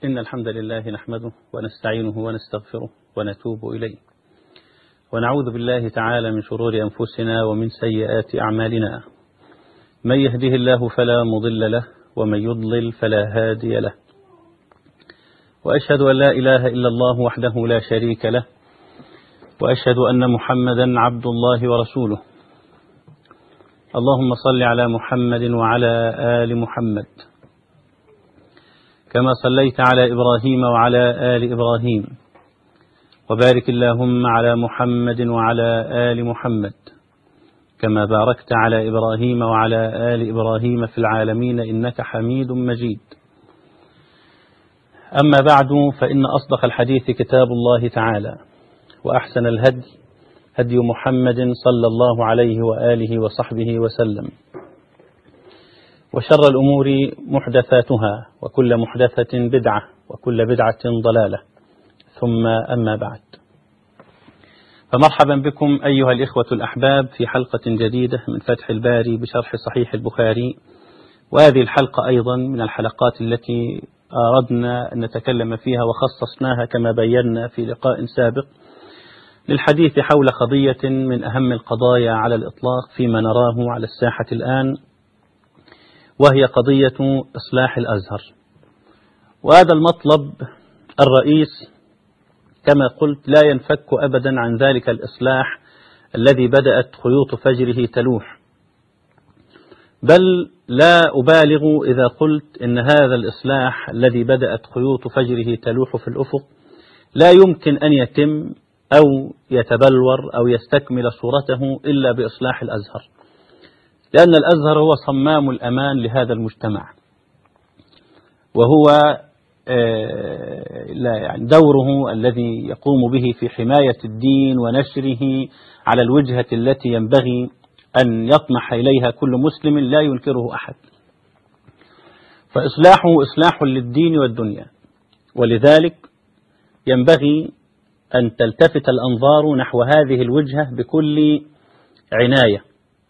إن الحمد لله نحمده ونستعينه ونستغفره ونتوب إليه ونعوذ بالله تعالى من شرور أنفسنا ومن سيئات أعمالنا من يهده الله فلا مضل له ومن يضلل فلا هادي له وأشهد أن لا إله إلا الله وحده لا شريك له وأشهد أن محمدا عبد الله ورسوله اللهم صل على محمد وعلى آل محمد كما صليت على إبراهيم وعلى آل إبراهيم وبارك اللهم على محمد وعلى آل محمد كما باركت على إبراهيم وعلى آل إبراهيم في العالمين إنك حميد مجيد أما بعد فإن أصدق الحديث كتاب الله تعالى وأحسن الهدي هدي محمد صلى الله عليه وآله وصحبه وسلم وشر الأمور محدثاتها وكل محدثة بدعة وكل بدعة ضلالة ثم أما بعد فمرحبا بكم أيها الإخوة الأحباب في حلقة جديدة من فتح الباري بشرح صحيح البخاري وهذه الحلقة أيضا من الحلقات التي أردنا أن نتكلم فيها وخصصناها كما بينا في لقاء سابق للحديث حول قضية من أهم القضايا على الإطلاق فيما نراه على الساحة الآن وهي قضية إصلاح الأزهر وهذا المطلب الرئيس كما قلت لا ينفك أبدا عن ذلك الإصلاح الذي بدأت خيوط فجره تلوح بل لا أبالغ إذا قلت إن هذا الإصلاح الذي بدأت خيوط فجره تلوح في الأفق لا يمكن أن يتم أو يتبلور أو يستكمل صورته إلا بإصلاح الأزهر لأن الأزهر هو صمام الأمان لهذا المجتمع وهو لا يعني دوره الذي يقوم به في حماية الدين ونشره على الوجهة التي ينبغي أن يطمح إليها كل مسلم لا ينكره أحد فإصلاحه إصلاح للدين والدنيا ولذلك ينبغي أن تلتفت الأنظار نحو هذه الوجهة بكل عناية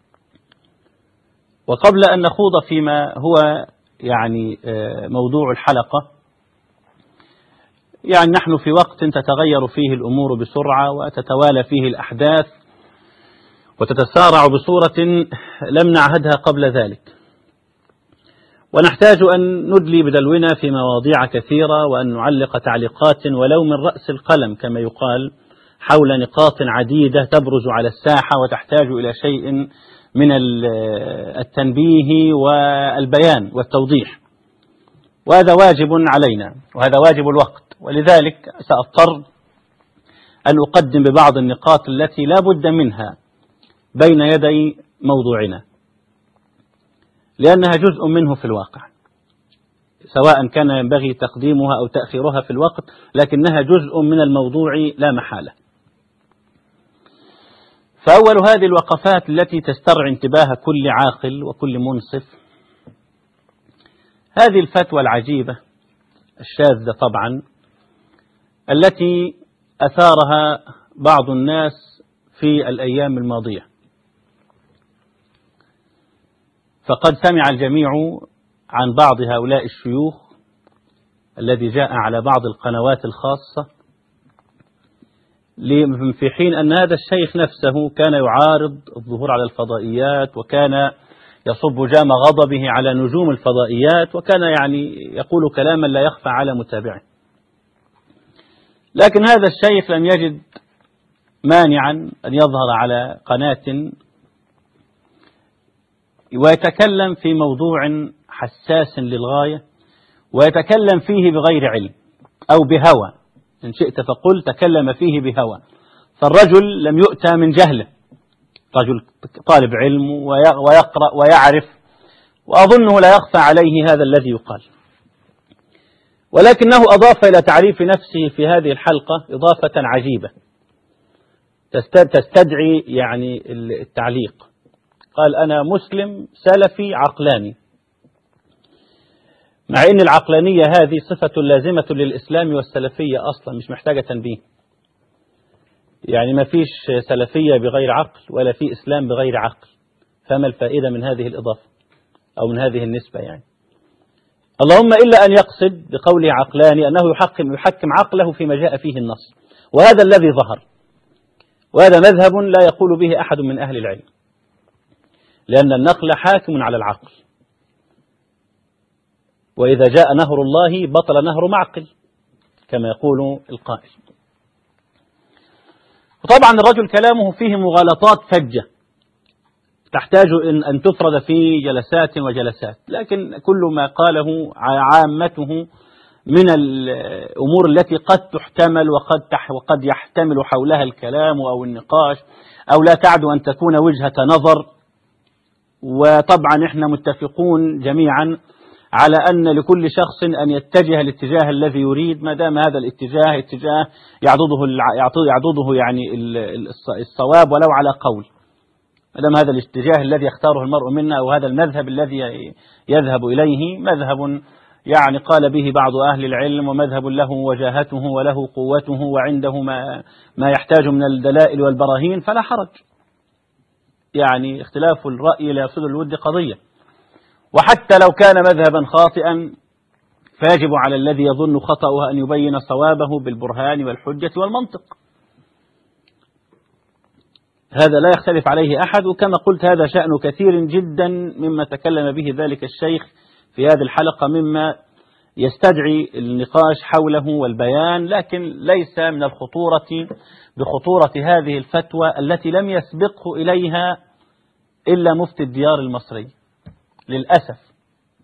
وقبل أن نخوض فيما هو يعني موضوع الحلقة يعني نحن في وقت تتغير فيه الأمور بسرعة وتتوالى فيه الأحداث وتتسارع بصورة لم نعهدها قبل ذلك ونحتاج أن ندلي بدلونا في مواضيع كثيرة وأن نعلق تعليقات ولو من رأس القلم كما يقال حول نقاط عديدة تبرز على الساحة وتحتاج إلى شيء من التنبيه والبيان والتوضيح وهذا واجب علينا وهذا واجب الوقت ولذلك سأضطر أن أقدم ببعض النقاط التي لا بد منها بين يدي موضوعنا لأنها جزء منه في الواقع سواء كان ينبغي تقديمها أو تأخيرها في الوقت لكنها جزء من الموضوع لا محالة فأول هذه الوقفات التي تسترعي انتباه كل عاقل وكل منصف هذه الفتوى العجيبة الشاذة طبعا التي أثارها بعض الناس في الأيام الماضية فقد سمع الجميع عن بعض هؤلاء الشيوخ الذي جاء على بعض القنوات الخاصة في حين أن هذا الشيخ نفسه كان يعارض الظهور على الفضائيات وكان يصب جام غضبه على نجوم الفضائيات وكان يعني يقول كلاما لا يخفى على متابعه لكن هذا الشيخ لم يجد مانعا أن يظهر على قناة ويتكلم في موضوع حساس للغاية ويتكلم فيه بغير علم أو بهوى إن شئت فقل تكلم فيه بهوى فالرجل لم يؤتى من جهله رجل طالب علم ويقرأ ويعرف وأظنه لا يخفى عليه هذا الذي يقال ولكنه أضاف إلى تعريف نفسه في هذه الحلقة إضافة عجيبة تستدعي يعني التعليق قال أنا مسلم سلفي عقلاني مع أن العقلانية هذه صفة لازمة للإسلام والسلفية أصلا مش محتاجة تنبيه يعني ما فيش سلفية بغير عقل ولا في إسلام بغير عقل فما الفائدة من هذه الإضافة أو من هذه النسبة يعني اللهم إلا أن يقصد بقوله عقلاني أنه يحكم, يحكم عقله فيما جاء فيه النص وهذا الذي ظهر وهذا مذهب لا يقول به أحد من أهل العلم لأن النقل حاكم على العقل وإذا جاء نهر الله بطل نهر معقل كما يقول القائل وطبعا الرجل كلامه فيه مغالطات فجة تحتاج أن تفرد في جلسات وجلسات لكن كل ما قاله عامته من الأمور التي قد تحتمل وقد وقد يحتمل حولها الكلام أو النقاش أو لا تعد أن تكون وجهة نظر وطبعا احنا متفقون جميعا على أن لكل شخص أن يتجه الاتجاه الذي يريد ما دام هذا الاتجاه اتجاه يعضده يعضده يعني الصواب ولو على قول ما دام هذا الاتجاه الذي يختاره المرء منا أو هذا المذهب الذي يذهب إليه مذهب يعني قال به بعض أهل العلم ومذهب له وجاهته وله قوته وعنده ما, ما يحتاج من الدلائل والبراهين فلا حرج يعني اختلاف الرأي لا يفسد الود قضية وحتى لو كان مذهبا خاطئا فيجب على الذي يظن خطأه أن يبين صوابه بالبرهان والحجة والمنطق هذا لا يختلف عليه أحد وكما قلت هذا شأن كثير جدا مما تكلم به ذلك الشيخ في هذه الحلقة مما يستدعي النقاش حوله والبيان لكن ليس من الخطورة بخطورة هذه الفتوى التي لم يسبقه إليها إلا مفتي الديار المصري للأسف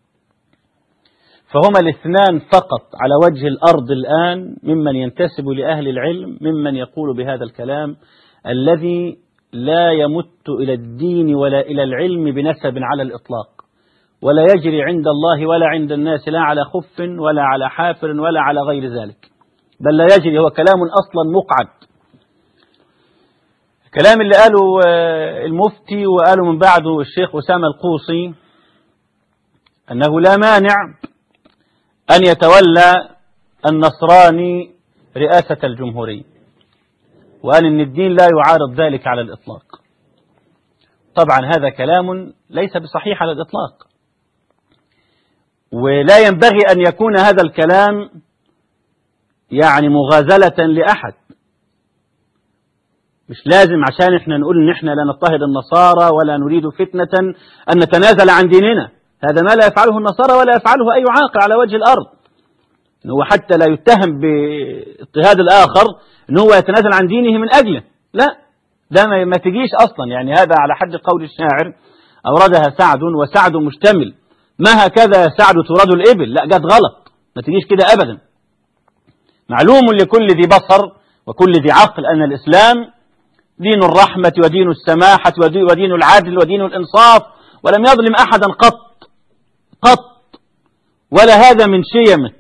فهما الاثنان فقط على وجه الأرض الآن ممن ينتسب لأهل العلم ممن يقول بهذا الكلام الذي لا يمت إلى الدين ولا إلى العلم بنسب على الإطلاق ولا يجري عند الله ولا عند الناس لا على خف ولا على حافر ولا على غير ذلك بل لا يجري هو كلام أصلا مقعد الكلام اللي قاله آه، المفتي وقاله من بعده الشيخ أسامة القوصي أنه لا مانع أن يتولى النصراني رئاسة الجمهورية وقال إن الدين لا يعارض ذلك على الإطلاق طبعا هذا كلام ليس بصحيح على الإطلاق ولا ينبغي أن يكون هذا الكلام يعني مغازلة لأحد مش لازم عشان احنا نقول ان احنا لا نضطهد النصارى ولا نريد فتنة أن نتنازل عن ديننا هذا ما لا يفعله النصارى ولا يفعله أي عاقل على وجه الأرض إن هو حتى لا يتهم باضطهاد الآخر إن هو يتنازل عن دينه من أجله لا ده ما تجيش أصلا يعني هذا على حد قول الشاعر أوردها سعد وسعد مشتمل ما هكذا يا سعد تراد الإبل لا جت غلط ما تجيش كده أبدا معلوم لكل ذي بصر وكل ذي عقل أن الإسلام دين الرحمة ودين السماحة ودين العدل ودين الإنصاف ولم يظلم أحدا قط قط ولا هذا من شيمه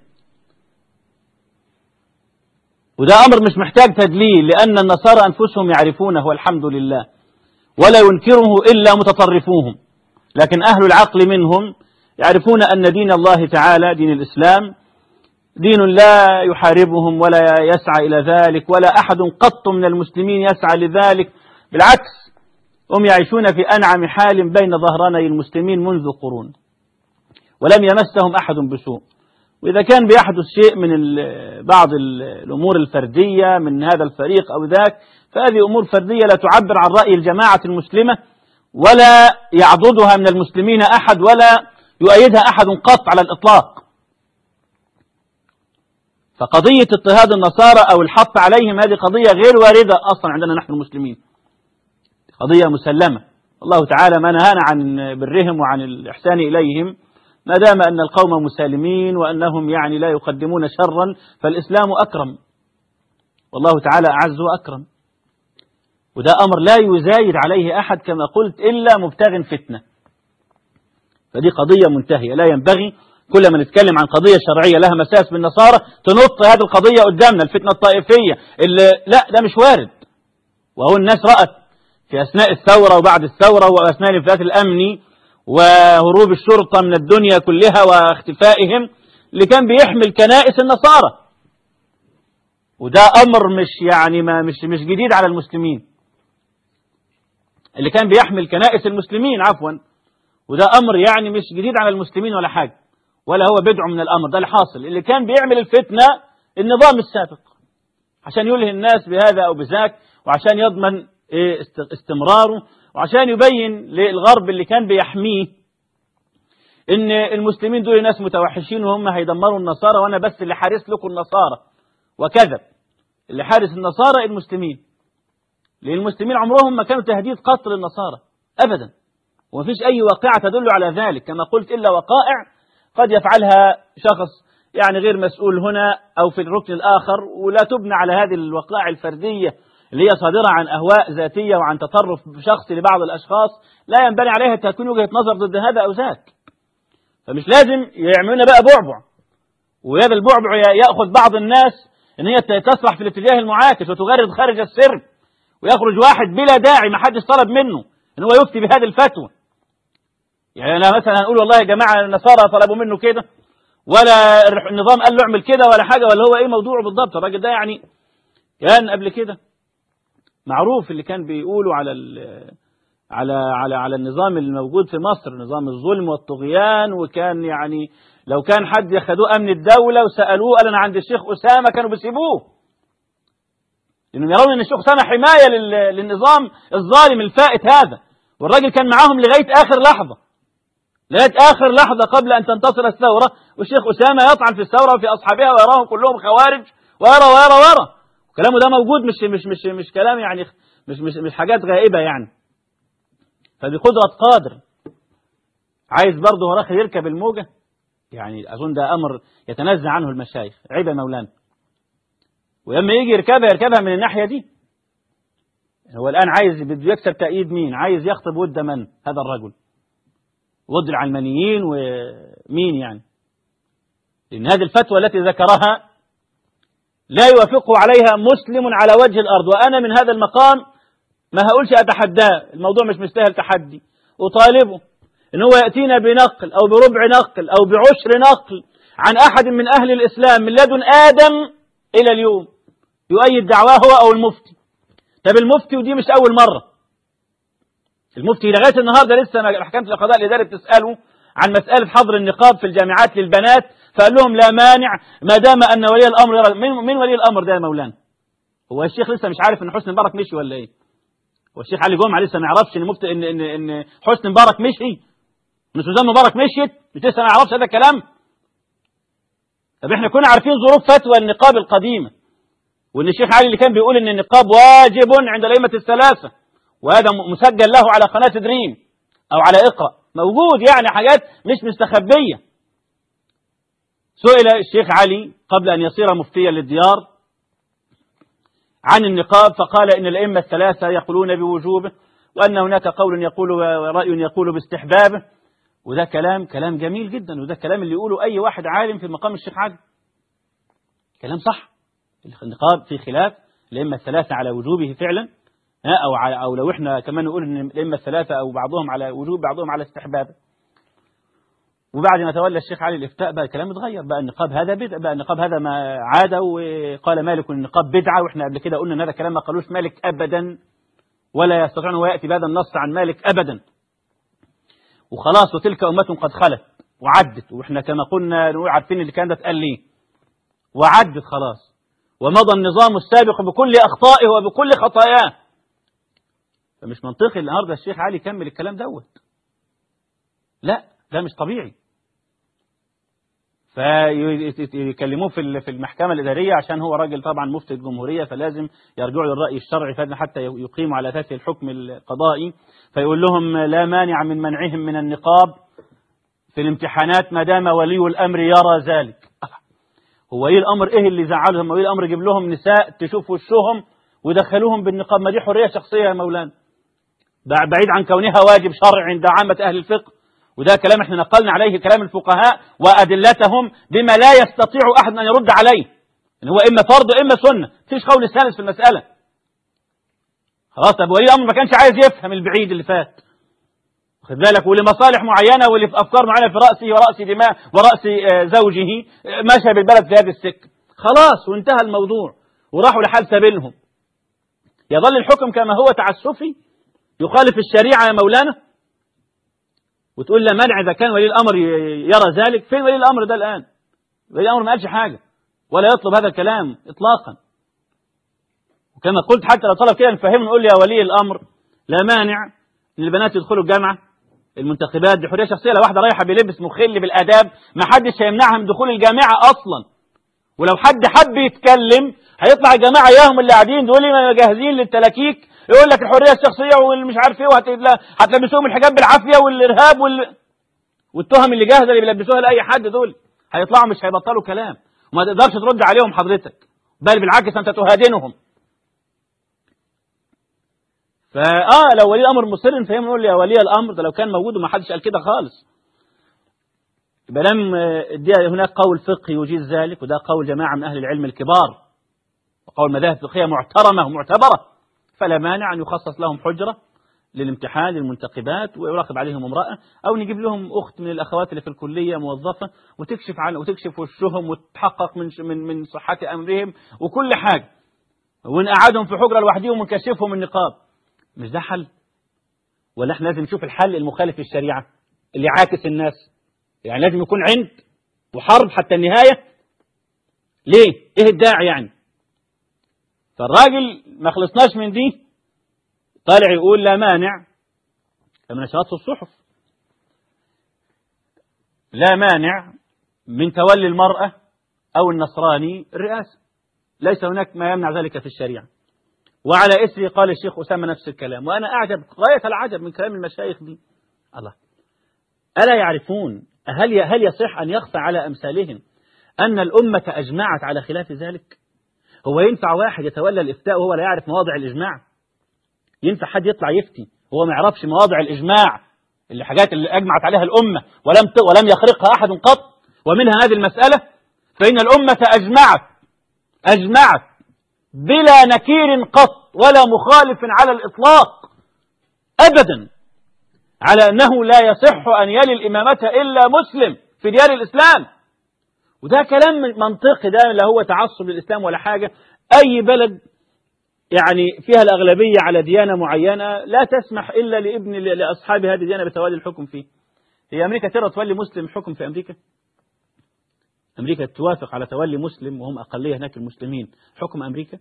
وده أمر مش محتاج تدليل لأن النصارى أنفسهم يعرفونه والحمد لله ولا ينكره إلا متطرفوهم لكن أهل العقل منهم يعرفون أن دين الله تعالى دين الإسلام دين لا يحاربهم ولا يسعى إلى ذلك ولا أحد قط من المسلمين يسعى لذلك بالعكس هم يعيشون في أنعم حال بين ظهراني المسلمين منذ قرون ولم يمسهم أحد بسوء وإذا كان بيحدث شيء من بعض الأمور الفردية من هذا الفريق أو ذاك فهذه أمور فردية لا تعبر عن رأي الجماعة المسلمة ولا يعضدها من المسلمين أحد ولا يؤيدها أحد قط على الإطلاق فقضية اضطهاد النصارى أو الحط عليهم هذه قضية غير واردة أصلا عندنا نحن المسلمين قضية مسلمة الله تعالى ما نهانا عن برهم وعن الإحسان إليهم ما دام أن القوم مسالمين وأنهم يعني لا يقدمون شرا فالإسلام أكرم والله تعالى أعز وأكرم وده أمر لا يزايد عليه أحد كما قلت إلا مبتغ فتنة فدي قضية منتهية لا ينبغي كل ما نتكلم عن قضية شرعية لها مساس بالنصارى تنط هذه القضية قدامنا الفتنة الطائفية اللي لا ده مش وارد وهو الناس رأت في أثناء الثورة وبعد الثورة وأثناء الانفلات الأمني وهروب الشرطة من الدنيا كلها واختفائهم اللي كان بيحمل كنائس النصارى وده أمر مش يعني ما مش مش جديد على المسلمين اللي كان بيحمل كنائس المسلمين عفوا وده أمر يعني مش جديد على المسلمين ولا حاجة ولا هو بدع من الأمر ده اللي حاصل اللي كان بيعمل الفتنة النظام السابق عشان يلهي الناس بهذا أو بذاك وعشان يضمن إيه استمراره وعشان يبين للغرب اللي كان بيحميه ان المسلمين دول ناس متوحشين وهم هيدمروا النصارى وانا بس اللي حارس لكم النصارى وكذب اللي حارس النصارى المسلمين لان المسلمين عمرهم ما كانوا تهديد قتل النصارى ابدا ومفيش اي واقعه تدل على ذلك كما قلت الا وقائع قد يفعلها شخص يعني غير مسؤول هنا او في الركن الاخر ولا تبنى على هذه الوقائع الفرديه اللي هي صادرة عن أهواء ذاتية وعن تطرف شخصي لبعض الأشخاص لا ينبني عليها تكون وجهة نظر ضد هذا أو ذاك فمش لازم يعملون بقى بعبع وهذا البعبع يأخذ بعض الناس ان هي تسرح في الاتجاه المعاكس وتغرد خارج السر ويخرج واحد بلا داعي ما حدش طلب منه ان هو يفتي بهذه الفتوى يعني انا مثلا هنقول والله يا جماعه النصارى طلبوا منه كده ولا النظام قال له اعمل كده ولا حاجه ولا هو ايه موضوعه بالضبط الراجل ده يعني كان قبل كده معروف اللي كان بيقولوا على على على على النظام الموجود في مصر نظام الظلم والطغيان وكان يعني لو كان حد ياخدوه امن الدوله وسالوه قال انا عند الشيخ اسامه كانوا بيسيبوه لانهم يرون ان الشيخ اسامه حمايه للنظام الظالم الفائت هذا والراجل كان معاهم لغايه اخر لحظه لغايه اخر لحظه قبل ان تنتصر الثوره والشيخ اسامه يطعن في الثوره وفي اصحابها ويراهم كلهم خوارج ويرى ويرى ويرى كلامه ده موجود مش مش مش مش كلام يعني مش مش مش حاجات غائبه يعني فبقدرة قادر عايز برضه وراه يركب الموجة يعني أظن ده أمر يتنزع عنه المشايخ عيب يا مولانا ولما يجي يركبها يركبها من الناحية دي هو الآن عايز بده يكسب تأييد مين عايز يخطب ود من هذا الرجل ود العلمانيين ومين يعني لأن هذه الفتوى التي ذكرها لا يوافقه عليها مسلم على وجه الأرض وأنا من هذا المقام ما هقولش أتحداه الموضوع مش مستاهل تحدي أطالبه إن هو يأتينا بنقل أو بربع نقل أو بعشر نقل عن أحد من أهل الإسلام من لدن آدم إلى اليوم يؤيد دعواه هو أو المفتي طب المفتي ودي مش أول مرة المفتي لغاية النهاردة لسه محكمة القضاء الإداري بتسأله عن مسألة حظر النقاب في الجامعات للبنات فقال لهم لا مانع ما دام أن ولي الأمر يرى من, من ولي الأمر ده يا مولانا هو الشيخ لسه مش عارف أن حسني مبارك مشي ولا إيه والشيخ علي جمعه لسه ما يعرفش ان مفت... ان ان ان حسني مبارك مشي ان سوزان مبارك مشيت مش لسه ما يعرفش هذا الكلام طب احنا كنا عارفين ظروف فتوى النقاب القديمه وان الشيخ علي اللي كان بيقول ان النقاب واجب عند الائمه الثلاثه وهذا مسجل له على قناه دريم او على اقرا موجود يعني حاجات مش مستخبيه سئل الشيخ علي قبل ان يصير مفتيا للديار عن النقاب فقال إن الأئمة الثلاثة يقولون بوجوبه وأن هناك قول يقول ورأي يقول باستحبابه وده كلام كلام جميل جدا وده كلام اللي يقوله أي واحد عالم في مقام الشيخ علي كلام صح النقاب في خلاف الأئمة الثلاثة على وجوبه فعلا أو على أو لو إحنا كمان نقول إن الأئمة الثلاثة أو بعضهم على وجوب بعضهم على استحبابه وبعد ما تولى الشيخ علي الافتاء بقى الكلام اتغير بقى النقاب هذا بدع بقى النقاب هذا ما عاد وقال مالك النقاب بدعه واحنا قبل كده قلنا ان هذا كلام ما قالوش مالك ابدا ولا يستطيع ان ياتي بهذا النص عن مالك ابدا وخلاص وتلك امه قد خلت وعدت واحنا كما قلنا عارفين اللي كان ده اتقال ليه وعدت خلاص ومضى النظام السابق بكل اخطائه وبكل خطاياه فمش منطقي النهارده الشيخ علي يكمل الكلام دوت لا ده مش طبيعي فيكلموه في في المحكمة الإدارية عشان هو راجل طبعا مفتي الجمهورية فلازم يرجعوا للرأي الشرعي حتى يقيموا على أساسه الحكم القضائي فيقول لهم لا مانع من منعهم من النقاب في الامتحانات ما دام ولي الأمر يرى ذلك هو ايه الامر ايه اللي زعلهم وايه الامر يجيب لهم نساء تشوف وشهم ويدخلوهم بالنقاب ما دي حريه شخصيه يا مولانا بعيد عن كونها واجب شرعي عند عامه اهل الفقه وده كلام احنا نقلنا عليه كلام الفقهاء وأدلتهم بما لا يستطيع أحد أن يرد عليه إن هو إما فرض وإما سنة فيش قول الثالث في المسألة خلاص طب ولي الأمر ما كانش عايز يفهم البعيد اللي فات خد بالك ولمصالح معينة واللي في أفكار معينة في رأسه ورأس دماء ورأس زوجه مشى بالبلد في هذه السكة خلاص وانتهى الموضوع وراحوا لحال سبيلهم يظل الحكم كما هو تعسفي يخالف الشريعة يا مولانا وتقول لا مانع إذا كان ولي الأمر يرى ذلك فين ولي الأمر ده الآن ولي الأمر ما قالش حاجة ولا يطلب هذا الكلام إطلاقا وكما قلت حتى لو طلب كده نفهمه نقول يا ولي الأمر لا مانع ان البنات يدخلوا الجامعة المنتخبات دي حرية شخصية لو واحدة رايحة بلبس مخل بالآداب ما حدش هيمنعها من دخول الجامعة أصلا ولو حد حب يتكلم هيطلع الجماعة ياهم اللي قاعدين دول جاهزين للتلاكيك يقول لك الحرية الشخصية والمش عارف ايه وهتلبسوهم الحجاب بالعافية والإرهاب وال... والتهم اللي جاهزة اللي بيلبسوها لأي حد دول هيطلعوا مش هيبطلوا كلام وما تقدرش ترد عليهم حضرتك بل بالعكس أنت تهادنهم فآه لو ولي الأمر مصر فهم نقول يا ولي الأمر ده لو كان موجود وما حدش قال كده خالص يبقى لم دي هناك قول فقهي يجيز ذلك وده قول جماعة من أهل العلم الكبار وقول مذاهب فقهية محترمة ومعتبرة فلا مانع أن يخصص لهم حجرة للامتحان للمنتقبات ويراقب عليهم امرأة أو نجيب لهم أخت من الأخوات اللي في الكلية موظفة وتكشف عن وتكشف وشهم وتحقق من من من صحة أمرهم وكل حاجة ونقعدهم في حجرة لوحدهم ونكشفهم النقاب مش ده حل ولا احنا لازم نشوف الحل المخالف للشريعة اللي عاكس الناس يعني لازم يكون عند وحرب حتى النهاية ليه ايه الداعي يعني فالراجل ما خلصناش من دي طالع يقول لا مانع من نشرات الصحف لا مانع من تولي المرأة أو النصراني الرئاسة ليس هناك ما يمنع ذلك في الشريعة وعلى إثره قال الشيخ أسامة نفس الكلام وأنا أعجب غاية العجب من كلام المشايخ دي الله ألا يعرفون هل هل يصح أن يخفى على أمثالهم أن الأمة أجمعت على خلاف ذلك هو ينفع واحد يتولى الإفتاء وهو لا يعرف مواضع الإجماع ينفع حد يطلع يفتي وهو ما يعرفش مواضع الإجماع اللي حاجات اللي أجمعت عليها الأمة ولم ولم يخرقها أحد قط ومنها هذه المسألة فإن الأمة أجمعت أجمعت بلا نكير قط ولا مخالف على الإطلاق أبدا على أنه لا يصح أن يلي الإمامة إلا مسلم في ديار الإسلام وده كلام منطقي ده لا هو تعصب للإسلام ولا حاجة أي بلد يعني فيها الأغلبية على ديانة معينة لا تسمح إلا لابن لأصحاب هذه الديانة بتولي الحكم فيه هي أمريكا ترى تولي مسلم حكم في أمريكا أمريكا توافق على تولي مسلم وهم أقلية هناك المسلمين حكم أمريكا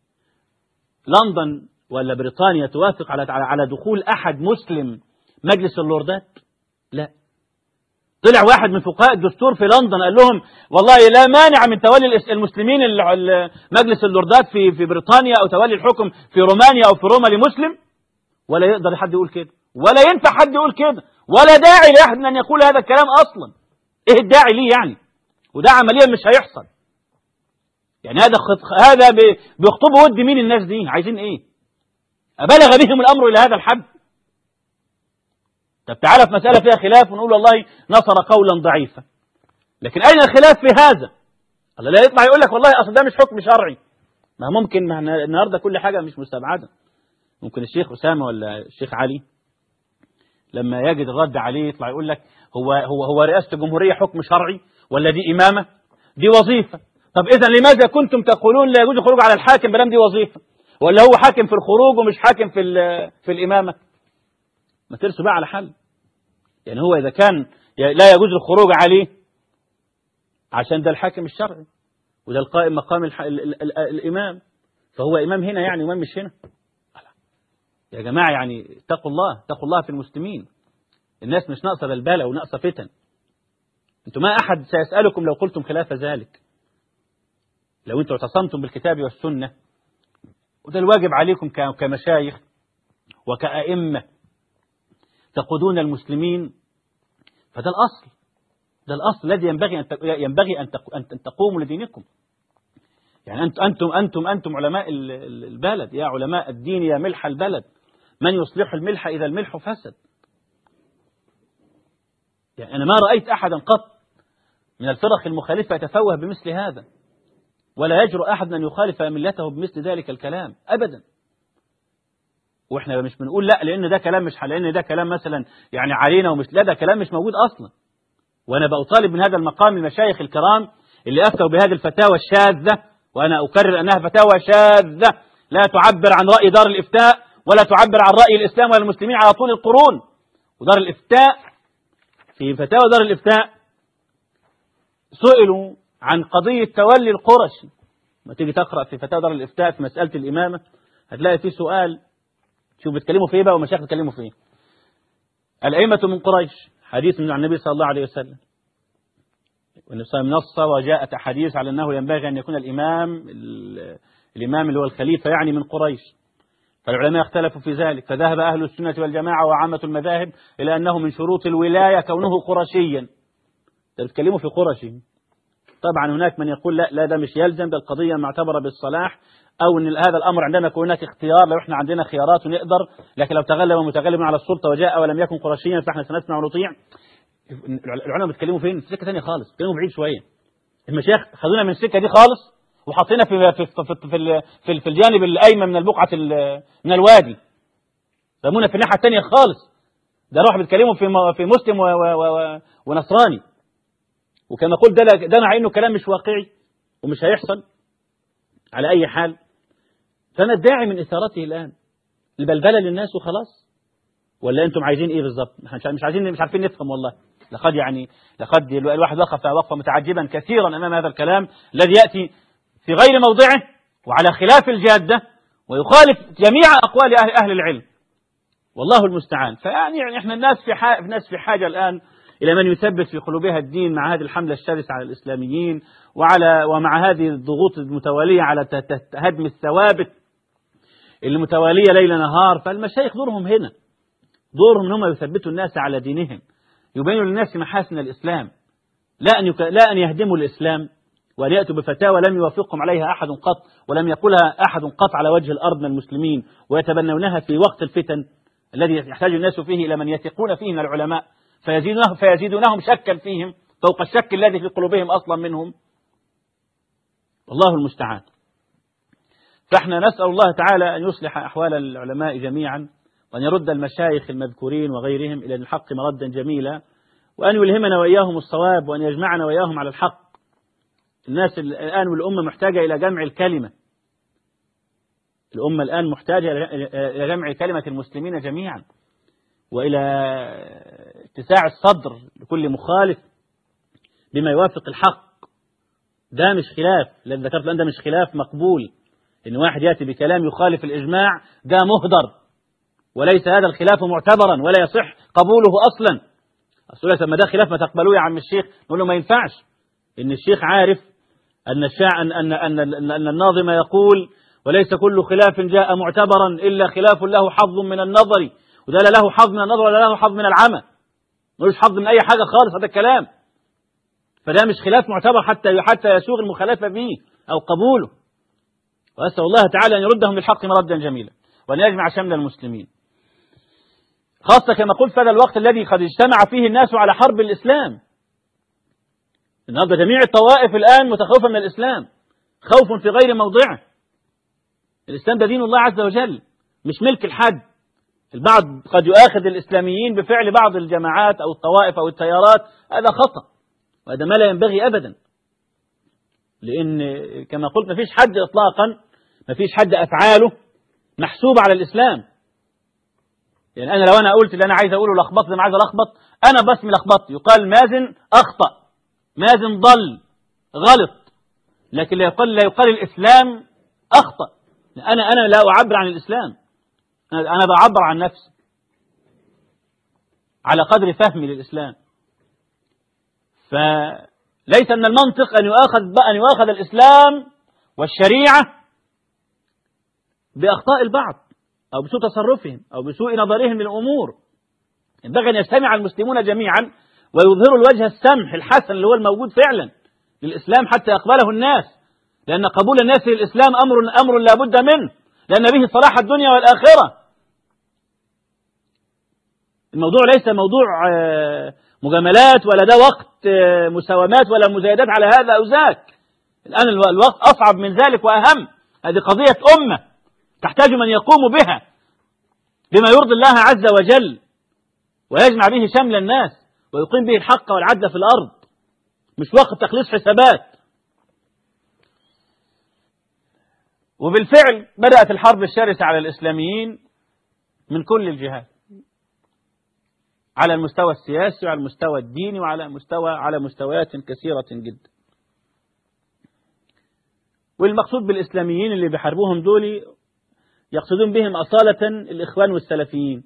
لندن ولا بريطانيا توافق على على دخول أحد مسلم مجلس اللوردات لا طلع واحد من فقهاء الدستور في لندن قال لهم والله لا مانع من تولي المسلمين مجلس اللوردات في في بريطانيا او تولي الحكم في رومانيا او في روما لمسلم ولا يقدر حد يقول كده ولا ينفع حد يقول كده ولا داعي لاحد ان يقول هذا الكلام اصلا ايه الداعي ليه يعني وده عمليا مش هيحصل يعني هذا خط... هذا بيخطبوا ود مين الناس دي عايزين ايه أبلغ بهم الأمر إلى هذا الحد طب تعالى في مسألة فيها خلاف ونقول والله نصر قولا ضعيفا لكن أين الخلاف في هذا الله لا يطلع يقول لك والله أصل ده مش حكم شرعي ما ممكن ما النهاردة كل حاجة مش مستبعدة ممكن الشيخ أسامة ولا الشيخ علي لما يجد الرد عليه يطلع يقول لك هو هو هو رئاسة الجمهورية حكم شرعي ولا دي إمامة دي وظيفة طب إذا لماذا كنتم تقولون لا يجوز الخروج على الحاكم بلام دي وظيفة ولا هو حاكم في الخروج ومش حاكم في في الإمامة ما ترسوا بقى على حل يعني هو إذا كان لا يجوز الخروج عليه عشان ده الحاكم الشرعي وده القائم مقام الح... ال... ال... ال... الإمام فهو إمام هنا يعني إمام مش هنا يا جماعة يعني اتقوا الله اتقوا الله في المسلمين الناس مش ناقصة بلبلة وناقصة فتن انتم ما أحد سيسألكم لو قلتم خلاف ذلك لو انتم اعتصمتم بالكتاب والسنة وده الواجب عليكم كمشايخ وكأئمة تقودون المسلمين فده الأصل ده الأصل الذي ينبغي أن ينبغي أن تقوموا لدينكم يعني أنتم أنتم أنتم أنتم علماء البلد يا علماء الدين يا ملح البلد من يصلح الملح إذا الملح فسد يعني أنا ما رأيت أحدا قط من الفرق المخالفة يتفوه بمثل هذا ولا يجرؤ أحد أن يخالف ملته بمثل ذلك الكلام أبدا واحنا مش بنقول لا لان ده كلام مش لان ده كلام مثلا يعني علينا ومش لا ده كلام مش موجود اصلا وانا بطالب من هذا المقام المشايخ الكرام اللي افتوا بهذه الفتاوى الشاذه وانا اكرر انها فتاوى شاذه لا تعبر عن راي دار الافتاء ولا تعبر عن راي الاسلام ولا المسلمين على طول القرون ودار الافتاء في فتاوى دار الإفتاء سئلوا عن قضية تولي القرشي ما تيجي تقرأ في فتاوى دار الإفتاء في مسألة الإمامة هتلاقي في سؤال شوف بيتكلموا في ايه بقى ومشايخ بيتكلموا في ايه الأئمة من قريش حديث من النبي صلى الله عليه وسلم والنبي صلى الله عليه وسلم نص وجاءت أحاديث على أنه ينبغي أن يكون الإمام الإمام اللي هو الخليفة يعني من قريش فالعلماء اختلفوا في ذلك فذهب أهل السنة والجماعة وعامة المذاهب إلى أنه من شروط الولاية كونه قرشيا تتكلموا في قرشي طبعا هناك من يقول لا لا ده مش يلزم ده القضية معتبرة بالصلاح أو أن هذا الأمر عندما يكون هناك اختيار لو احنا عندنا خيارات ونقدر لكن لو تغلب متغلب على السلطة وجاء ولم يكن قرشيا فاحنا سنسمع ونطيع العلماء بيتكلموا فين في سكة ثانية خالص بيتكلموا بعيد شوية المشايخ خذونا من السكة دي خالص وحطينا في في في في, في, في الجانب الايمن من البقعه من الوادي رمونا في الناحيه الثانيه خالص ده راح بيتكلموا في في مسلم و و و ونصراني وكما قلت ده ده مع انه كلام مش واقعي ومش هيحصل على اي حال فما الداعي من اثارته الان البلبله للناس وخلاص ولا انتم عايزين ايه بالظبط مش عايزين مش عارفين نفهم والله لقد يعني لقد الواحد وقف وقفه متعجبا كثيرا امام هذا الكلام الذي ياتي في غير موضعه وعلى خلاف الجادة ويخالف جميع أقوال أهل, أهل العلم والله المستعان فيعني يعني احنا الناس في حاجة الناس في حاجة الآن إلى من يثبت في قلوبها الدين مع هذه الحملة الشرسة على الإسلاميين وعلى ومع هذه الضغوط المتوالية على هدم الثوابت المتوالية ليل نهار فالمشايخ دورهم هنا دورهم ان هم يثبتوا الناس على دينهم يبينوا للناس محاسن الإسلام لا أن, يك... لا أن يهدموا الإسلام وأن يأتوا بفتاوى لم يوافقهم عليها أحد قط ولم يقولها أحد قط على وجه الأرض من المسلمين ويتبنونها في وقت الفتن الذي يحتاج الناس فيه إلى من يثقون فيه من العلماء فيزيدونهم, فيزيدونهم شكا فيهم فوق الشك الذي في قلوبهم أصلا منهم والله المستعان فاحنا نسأل الله تعالى أن يصلح أحوال العلماء جميعا وأن يرد المشايخ المذكورين وغيرهم إلى الحق مردا جميلا وأن يلهمنا وإياهم الصواب وأن يجمعنا وإياهم على الحق الناس الآن والأمة محتاجة إلى جمع الكلمة الأمة الآن محتاجة إلى جمع كلمة المسلمين جميعا وإلى اتساع الصدر لكل مخالف بما يوافق الحق ده مش خلاف الذي ذكرت الآن ده مش خلاف مقبول إن واحد يأتي بكلام يخالف الإجماع ده مهدر وليس هذا الخلاف معتبرا ولا يصح قبوله أصلا أصلا لما ده خلاف ما تقبلوه يا عم الشيخ نقول له ما ينفعش إن الشيخ عارف أن الشاع أن أن أن, أن الناظم يقول وليس كل خلاف جاء معتبرا إلا خلاف له حظ من النظر وده لا له حظ من النظر ولا له حظ من العمى ملوش حظ من أي حاجة خالص هذا الكلام فده مش خلاف معتبر حتى حتى يسوغ المخالفة به أو قبوله وأسأل الله تعالى أن يردهم للحق مردا جميلا وأن يجمع شمل المسلمين خاصة كما قلت في هذا الوقت الذي قد اجتمع فيه الناس على حرب الإسلام النهارده جميع الطوائف الآن متخوفة من الإسلام خوف في غير موضعه الإسلام ده دين الله عز وجل مش ملك الحد البعض قد يؤاخذ الإسلاميين بفعل بعض الجماعات أو الطوائف أو التيارات هذا خطأ وهذا ما لا ينبغي أبدا لأن كما قلت ما فيش حد إطلاقا ما فيش حد أفعاله محسوبة على الإسلام يعني أنا لو أنا قلت اللي أنا عايز أقوله لخبط زي ما عايز ألخبط أنا باسمي لخبطت يقال مازن أخطأ مازن ضل غلط لكن لا يقال لا يقال الإسلام أخطأ أنا أنا لا أعبر عن الإسلام أنا بعبر عن نفسي على قدر فهمي للإسلام فليس من المنطق أن يؤاخذ أن يؤاخذ الإسلام والشريعة بأخطاء البعض أو بسوء تصرفهم أو بسوء نظرهم للأمور ينبغي أن يجتمع المسلمون جميعا ويظهروا الوجه السمح الحسن اللي هو الموجود فعلا للإسلام حتى يقبله الناس لأن قبول الناس للإسلام أمر أمر لا بد منه لأن به صلاح الدنيا والآخرة الموضوع ليس موضوع مجاملات ولا ده وقت مساومات ولا مزايدات على هذا أو ذاك الآن الوقت أصعب من ذلك وأهم هذه قضية أمة تحتاج من يقوم بها بما يرضي الله عز وجل ويجمع به شمل الناس ويقيم به الحق والعدل في الأرض مش وقت تخليص حسابات وبالفعل بدأت الحرب الشرسة على الإسلاميين من كل الجهات على المستوى السياسي وعلى المستوى الديني وعلى مستوى على مستويات كثيرة جدا والمقصود بالإسلاميين اللي بيحاربوهم دول يقصدون بهم أصالة الإخوان والسلفيين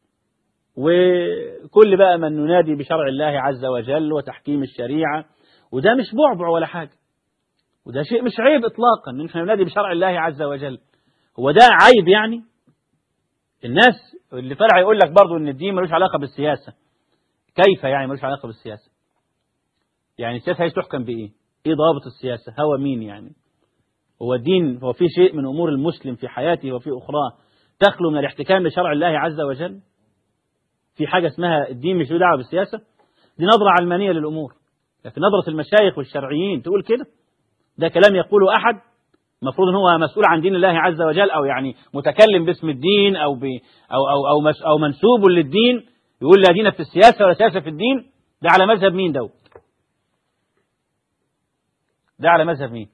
وكل بقى من ننادي بشرع الله عز وجل وتحكيم الشريعة وده مش بعبع ولا حاجة وده شيء مش عيب إطلاقا إن احنا ننادي بشرع الله عز وجل هو ده عيب يعني الناس اللي طلع يقول لك برضه ان الدين ملوش علاقه بالسياسه كيف يعني ملوش علاقه بالسياسه يعني السياسه هي تحكم بايه ايه ضابط السياسه هو مين يعني هو الدين هو في شيء من امور المسلم في حياته وفي اخراه تخلو من الاحتكام لشرع الله عز وجل في حاجه اسمها الدين مش له دعوه بالسياسه دي نظره علمانيه للامور لكن نظره المشايخ والشرعيين تقول كده ده كلام يقوله احد المفروض ان هو مسؤول عن دين الله عز وجل او يعني متكلم باسم الدين او ب او او او, مس أو منسوب للدين يقول لا دين في السياسه ولا سياسه في الدين ده على مذهب مين ده ده على مذهب مين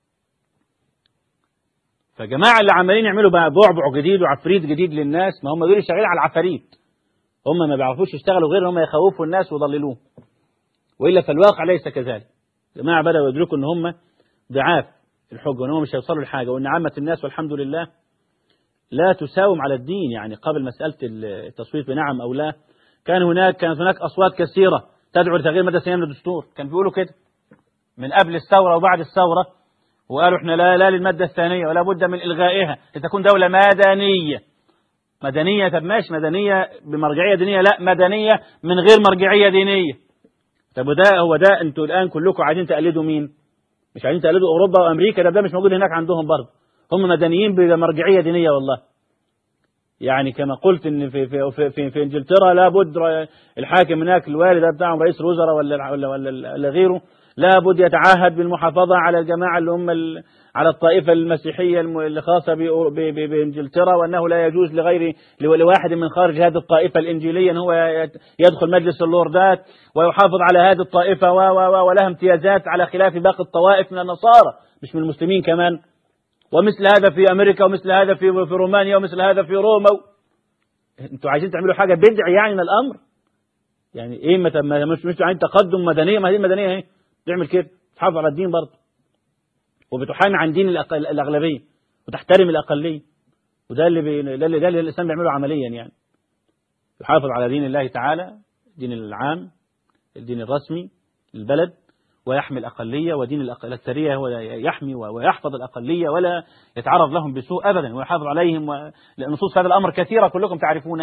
فجماعة اللي عمالين يعملوا بقى بعبع جديد وعفريت جديد للناس ما هم دول شغالين على العفاريت هم ما بيعرفوش يشتغلوا غير هم يخوفوا الناس ويضللوهم والا فالواقع ليس كذلك جماعة بدأوا يدركوا ان هم ضعاف الحجة وان هم مش هيوصلوا لحاجة وان عامة الناس والحمد لله لا تساوم على الدين يعني قبل مسألة التصويت بنعم أو لا كان هناك كانت هناك أصوات كثيرة تدعو لتغيير مدى سنين الدستور كان بيقولوا كده من قبل الثورة وبعد الثورة وقالوا احنا لا لا للمادة الثانية ولا بد من إلغائها لتكون دولة مدنية مدنية طب ماشي مدنية بمرجعية دينية لا مدنية من غير مرجعية دينية طب وده هو ده انتوا الآن كلكم عايزين تقلدوا مين؟ مش عايزين تقلدوا أوروبا وأمريكا ده ده مش موجود هناك عندهم برضه هم مدنيين بمرجعية دينية والله يعني كما قلت ان في في في, في, في انجلترا لابد الحاكم هناك الوالد بتاعهم رئيس الوزراء ولا ولا ولا غيره لابد يتعهد بالمحافظة على الجماعة اللي هم على الطائفة المسيحية الخاصة بإنجلترا وأنه لا يجوز لغير لواحد من خارج هذه الطائفة الإنجيلية أن هو يدخل مجلس اللوردات ويحافظ على هذه الطائفة ولها امتيازات على خلاف باقي الطوائف من النصارى مش من المسلمين كمان ومثل هذا في أمريكا ومثل هذا في في رومانيا ومثل هذا في روما انتوا عايزين تعملوا حاجة بدع يعني من الأمر يعني ايه مش مش عايزين تقدم مدنية ما هي المدنية اهي تعمل كده تحافظ على الدين برضه وبتحامي عن دين الأغلبية وتحترم الأقلية وده اللي بي... ده اللي ده اللي الإسلام بيعمله عمليا يعني يحافظ على دين الله تعالى الدين العام الدين الرسمي البلد ويحمي الأقلية ودين الأكثرية هو يحمي ويحفظ الأقلية ولا يتعرض لهم بسوء أبدا ويحافظ عليهم و... النصوص في هذا الأمر كثيرة كلكم تعرفونه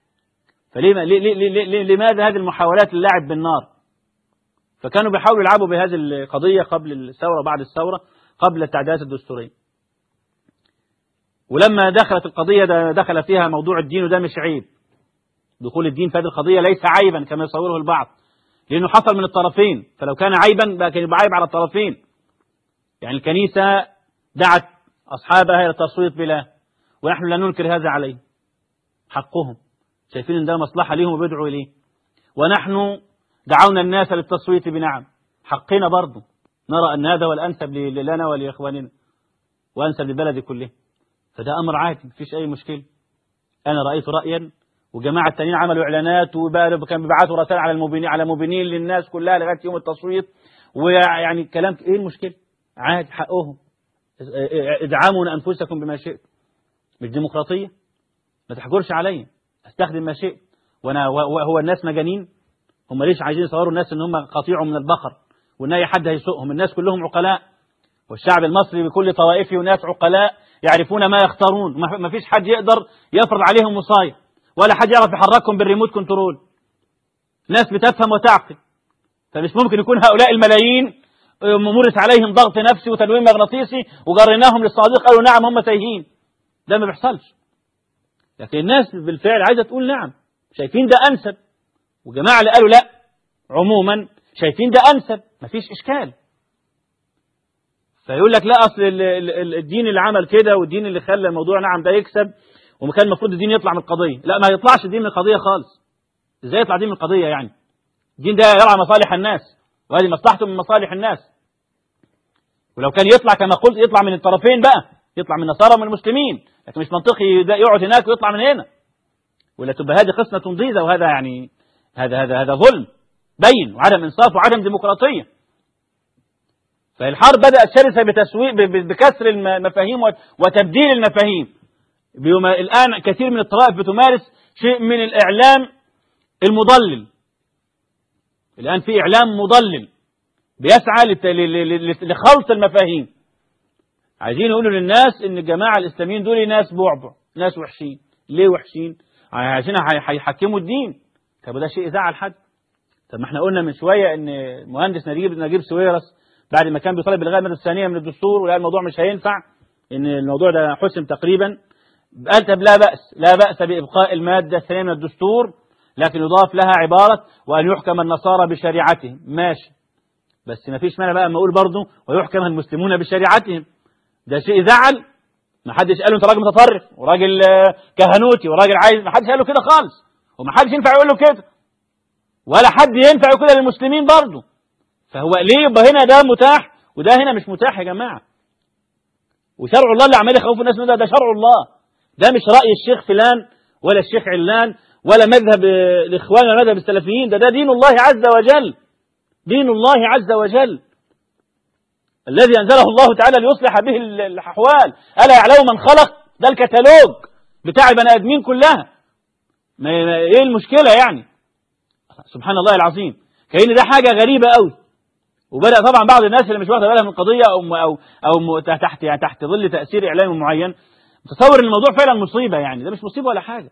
فلماذا هذه المحاولات اللعب بالنار فكانوا بيحاولوا يلعبوا بهذه القضية قبل الثورة وبعد الثورة قبل التعديلات الدستورية ولما دخلت القضية ده دخل فيها موضوع الدين وده مش عيب دخول الدين في هذه القضية ليس عيبا كما يصوره البعض لأنه حصل من الطرفين فلو كان عيبا بقى كان يبقى عيب على الطرفين يعني الكنيسة دعت أصحابها إلى التصويت بلا ونحن لا ننكر هذا عليه حقهم شايفين ان ده مصلحة ليهم وبيدعوا إليه ونحن دعونا الناس للتصويت بنعم حقنا برضه نرى أن هذا هو الأنسب لنا ولإخواننا وأنسب للبلد كله فده أمر عادي مفيش أي مشكلة أنا رأيت رأيا وجماعة التانيين عملوا إعلانات وكان بيبعتوا رسائل على المبينين على مبينين للناس كلها لغاية يوم التصويت ويعني كلام إيه المشكلة عادي حقهم ادعموا أنفسكم بما شئت مش ديمقراطية ما تحجرش عليا استخدم ما شئت وانا هو الناس مجانين هم ليش عايزين يصوروا الناس ان هم قطيع من البقر وان اي حد هيسوقهم الناس كلهم عقلاء والشعب المصري بكل طوائفه وناس عقلاء يعرفون ما يختارون ما فيش حد يقدر يفرض عليهم وصاية ولا حد يعرف يحركهم بالريموت كنترول ناس بتفهم وتعقل فمش ممكن يكون هؤلاء الملايين ممارس عليهم ضغط نفسي وتنويم مغناطيسي وجريناهم للصديق قالوا نعم هم تايهين ده ما بيحصلش لكن الناس بالفعل عايزه تقول نعم شايفين ده انسب وجماعه اللي قالوا لا عموما شايفين ده انسب مفيش اشكال فيقول لك لا اصل الدين اللي عمل كده والدين اللي خلى الموضوع نعم ده يكسب وكان المفروض الدين يطلع من القضيه لا ما يطلعش الدين من القضيه خالص ازاي يطلع دين من القضيه يعني الدين ده يرعى مصالح الناس وهذه مصلحته من مصالح الناس ولو كان يطلع كما قلت يطلع من الطرفين بقى يطلع من النصارى ومن المسلمين لكن مش منطقي يقعد هناك ويطلع من هنا ولا تبقى هذه قسمة ضيزة وهذا يعني هذا هذا هذا ظلم بين وعدم إنصاف وعدم ديمقراطية فالحرب بدأت شرسة بتسويق بكسر المفاهيم وتبديل المفاهيم الآن كثير من الطوائف بتمارس شيء من الإعلام المضلل الآن في إعلام مضلل بيسعى لخلط المفاهيم عايزين يقولوا للناس ان الجماعة الإسلاميين دول ناس بعبع ناس وحشين ليه وحشين عايزين هيحكموا الدين طب ده شيء يزعل حد طب ما احنا قلنا من شوية ان مهندس نجيب نجيب سويرس بعد ما كان بيطالب بالغاء المادة الثانية من الدستور ولقى الموضوع مش هينفع ان الموضوع ده حسم تقريبا قال طب لا بأس لا بأس بإبقاء المادة الثانية من الدستور لكن يضاف لها عبارة وأن يحكم النصارى بشريعتهم ماشي بس ما فيش مانع بقى ما أقول برضه ويحكم المسلمون بشريعتهم ده شيء زعل ما حدش قال له انت راجل متطرف وراجل كهنوتي وراجل عايز ما حدش قال له كده خالص وما حدش ينفع يقول له كده ولا حد ينفع يقول كده للمسلمين برضه فهو ليه يبقى هنا ده متاح وده هنا مش متاح يا جماعه وشرع الله اللي عمال يخوف الناس من ده ده شرع الله ده مش رأي الشيخ فلان ولا الشيخ علان ولا مذهب الإخوان ولا مذهب السلفيين ده ده دين الله عز وجل دين الله عز وجل الذي أنزله الله تعالى ليصلح به الأحوال ألا يعلم من خلق ده الكتالوج بتاع البني آدمين كلها ما إيه المشكلة يعني سبحان الله العظيم كأن ده حاجة غريبة قوي وبدأ طبعا بعض الناس اللي مش واخده بالها من القضية أو أو أو تحت يعني تحت ظل تأثير إعلامي معين تصور ان الموضوع فعلا مصيبة يعني ده مش مصيبة ولا حاجة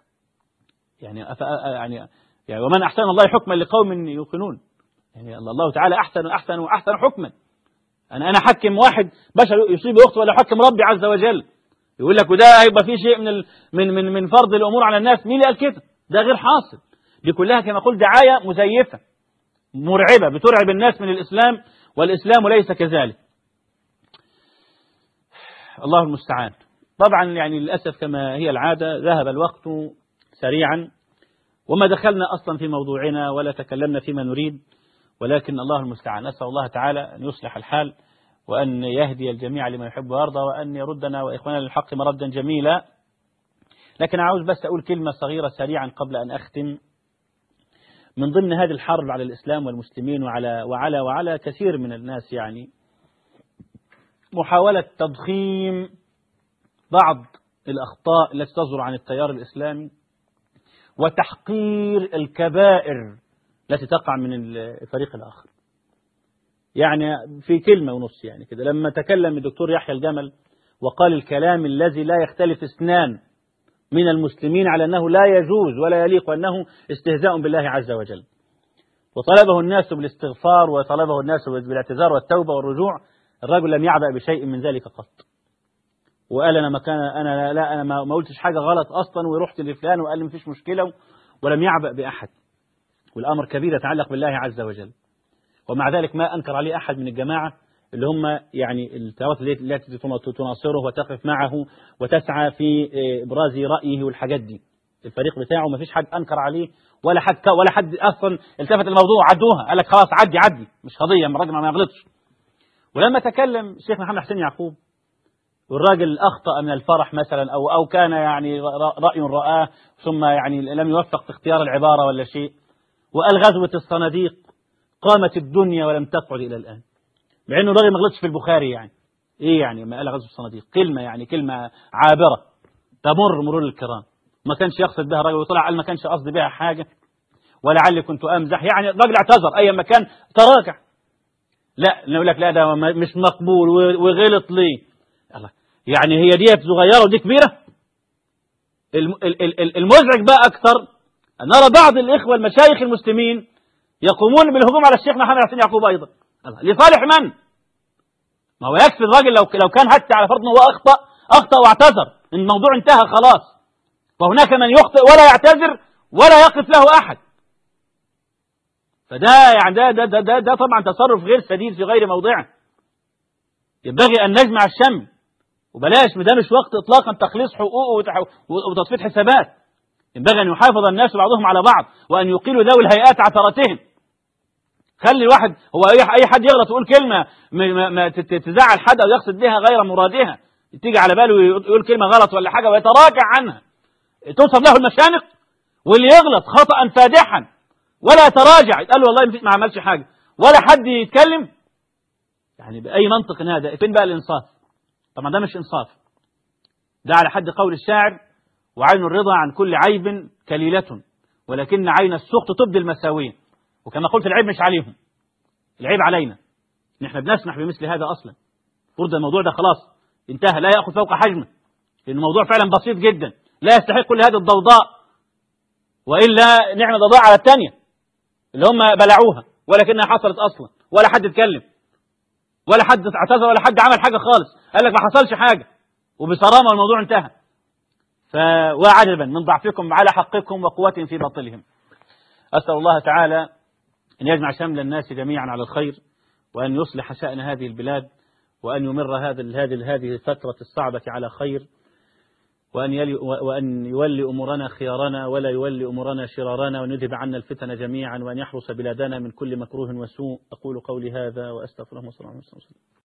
يعني أف... يعني يعني ومن أحسن الله حكما لقوم يوقنون يعني الله تعالى أحسن وأحسن وأحسن حكما أنا أنا حكم واحد بشر يصيب أخته ولا حكم ربي عز وجل يقول لك وده هيبقى فيه شيء من ال... من من من فرض الأمور على الناس مين اللي قال كده ده غير حاصل دي كلها كما قلت دعاية مزيفة مرعبة بترعب الناس من الإسلام والإسلام ليس كذلك الله المستعان طبعا يعني للأسف كما هي العادة ذهب الوقت سريعا وما دخلنا أصلا في موضوعنا ولا تكلمنا فيما نريد ولكن الله المستعان نسأل الله تعالى أن يصلح الحال وأن يهدي الجميع لما يحب ويرضى وأن يردنا وإخواننا للحق مردا جميلا لكن عاوز بس أقول كلمة صغيرة سريعا قبل أن أختم من ضمن هذه الحرب على الإسلام والمسلمين وعلى وعلى وعلى كثير من الناس يعني محاولة تضخيم بعض الأخطاء التي تصدر عن التيار الإسلامي وتحقير الكبائر التي تقع من الفريق الآخر يعني في كلمة ونص يعني كده لما تكلم الدكتور يحيى الجمل وقال الكلام الذي لا يختلف اثنان من المسلمين على أنه لا يجوز ولا يليق وأنه استهزاء بالله عز وجل وطلبه الناس بالاستغفار وطلبه الناس بالاعتذار والتوبة والرجوع الرجل لم يعبأ بشيء من ذلك قط وقال انا ما كان انا لا انا ما قلتش حاجه غلط اصلا ورحت لفلان وقال لي مفيش مشكله ولم يعبأ باحد والامر كبير يتعلق بالله عز وجل ومع ذلك ما انكر عليه احد من الجماعه اللي هم يعني التيارات التي تناصره وتقف معه وتسعى في ابراز رايه والحاجات دي الفريق بتاعه ما فيش حد انكر عليه ولا حد ولا حد اصلا التفت الموضوع عدوها قال لك خلاص عدي عدي مش قضيه الراجل ما يغلطش ولما تكلم الشيخ محمد حسين يعقوب والراجل أخطأ من الفرح مثلا أو أو كان يعني رأي رآه ثم يعني لم يوفق في اختيار العبارة ولا شيء وقال غزوة الصناديق قامت الدنيا ولم تقعد إلى الآن مع إنه الراجل ما غلطش في البخاري يعني إيه يعني ما قال غزوة الصناديق كلمة يعني كلمة عابرة تمر مرور الكرام ما كانش يقصد بها الراجل وطلع قال ما كانش قصدي بها حاجة ولعلي كنت أمزح يعني الراجل اعتذر أي مكان تراجع لا نقول لك لا ده مش مقبول وغلط ليه الله يعني هي ديت صغيرة ودي كبيرة المزعج بقى أكثر أن نرى بعض الإخوة المشايخ المسلمين يقومون بالهجوم على الشيخ محمد حسين يعقوب أيضا لصالح من؟ ما هو يكفي الراجل لو لو كان حتى على فرض أنه هو أخطأ أخطأ واعتذر الموضوع انتهى خلاص وهناك من يخطئ ولا يعتذر ولا يقف له أحد فده يعني ده ده ده, ده, ده طبعا تصرف غير سديد في غير موضعه ينبغي أن نجمع الشمل وبلاش ده مش وقت إطلاقا تخليص حقوق وتصفية حسابات ينبغي أن يحافظ الناس بعضهم على بعض وأن يقيلوا ذوي الهيئات عثرتهم خلي الواحد هو أي حد يغلط يقول كلمة ما تزعل حد أو يقصد بها غير مرادها تيجي على باله يقول كلمة غلط ولا حاجة ويتراجع عنها توصف له المشانق واللي يغلط خطأ فادحا ولا تراجع يتقال له والله ما عملش حاجة ولا حد يتكلم يعني بأي منطق هذا فين بقى الإنصاف طبعا ده مش إنصاف ده على حد قول الشاعر وعين الرضا عن كل عيب كليلة ولكن عين السخط تبدي المساوين وكما قلت العيب مش عليهم العيب علينا نحن بنسمح بمثل هذا أصلا فرض الموضوع ده خلاص انتهى لا يأخذ فوق حجمه لأن الموضوع فعلا بسيط جدا لا يستحق كل هذه الضوضاء وإلا نعمة ضوضاء على الثانية اللي هم بلعوها ولكنها حصلت أصلا ولا حد اتكلم ولا حد اعتذر ولا حد عمل حاجة خالص قال لك ما حصلش حاجة وبصرامة والموضوع انتهى ف... وعجبا من ضعفكم على حقكم وقوتهم في باطلهم أسأل الله تعالى أن يجمع شمل الناس جميعا على الخير وأن يصلح شأن هذه البلاد وأن يمر هذا هذه هذه الفترة الصعبة على خير وأن, يلي وأن يولي أمورنا خيارنا ولا يولي أمورنا شرارنا وأن يذهب عنا الفتن جميعا وأن يحرس بلادنا من كل مكروه وسوء أقول قولي هذا وأستغفر الله وصلى الله عليه وسلم